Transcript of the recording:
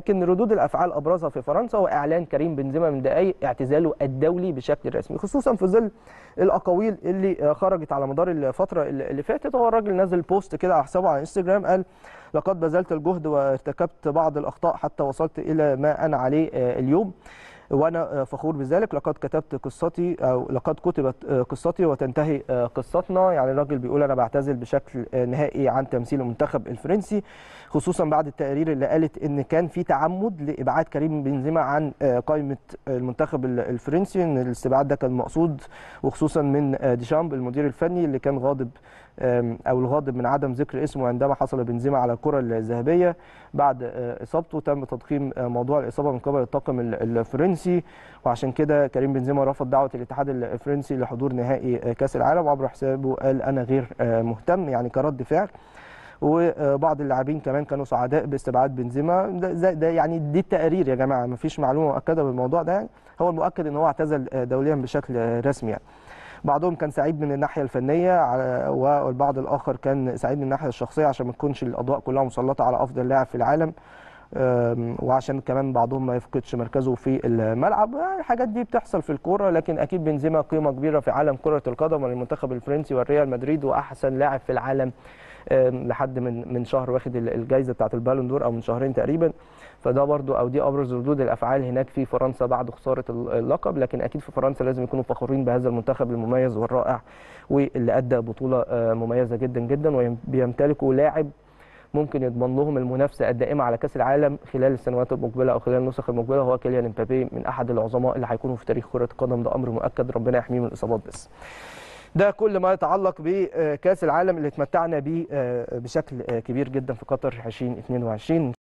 لكن ردود الافعال ابرزها في فرنسا واعلان كريم بنزيما من دقائق اعتزاله الدولي بشكل رسمي خصوصا في ظل الاقاويل اللي خرجت على مدار الفتره اللي فاتت هو الراجل نزل بوست كده على حسابه على انستجرام قال لقد بذلت الجهد وارتكبت بعض الاخطاء حتى وصلت الى ما انا عليه اليوم وانا فخور بذلك لقد كتبت قصتي او لقد كتبت قصتي وتنتهي قصتنا يعني الراجل بيقول انا بعتزل بشكل نهائي عن تمثيل المنتخب الفرنسي خصوصا بعد التقارير اللي قالت ان كان في تعمد لابعاد كريم بنزيما عن قائمه المنتخب الفرنسي ان الاستبعاد ده كان مقصود وخصوصا من ديشامب المدير الفني اللي كان غاضب او الغاضب من عدم ذكر اسمه عندما حصل بنزيما على الكره الذهبيه بعد اصابته تم تضخيم موضوع الاصابه من قبل الطاقم الفرنسي وعشان كده كريم بنزيما رفض دعوه الاتحاد الفرنسي لحضور نهائي كاس العالم وعبر حسابه قال انا غير مهتم يعني كرد فعل وبعض اللاعبين كمان كانوا سعداء باستبعاد بنزيما ده, ده يعني دي التقارير يا جماعه ما فيش معلومه مؤكده بالموضوع ده يعني هو المؤكد ان هو اعتزل دوليا بشكل رسمي يعني بعضهم كان سعيد من الناحيه الفنيه والبعض الاخر كان سعيد من الناحيه الشخصيه عشان ما تكونش الاضواء كلها مسلطه على افضل لاعب في العالم وعشان كمان بعضهم ما يفقدش مركزه في الملعب الحاجات دي بتحصل في الكوره لكن اكيد بنزيما قيمه كبيره في عالم كره القدم وللمنتخب الفرنسي والريال مدريد واحسن لاعب في العالم لحد من من شهر واخد الجائزه بتاعه البالون دور او من شهرين تقريبا فده برضو او دي ابرز ردود الافعال هناك في فرنسا بعد خساره اللقب لكن اكيد في فرنسا لازم يكونوا فخورين بهذا المنتخب المميز والرائع واللي ادى بطوله مميزه جدا جدا وبيمتلكوا لاعب ممكن يضمن لهم المنافسه الدائمه على كاس العالم خلال السنوات المقبله او خلال النسخ المقبله هو كيليان امبابي من احد العظماء اللي هيكونوا في تاريخ كره القدم ده امر مؤكد ربنا يحميه من الاصابات بس. ده كل ما يتعلق بكاس العالم اللي اتمتعنا بيه بشكل كبير جدا في قطر 2022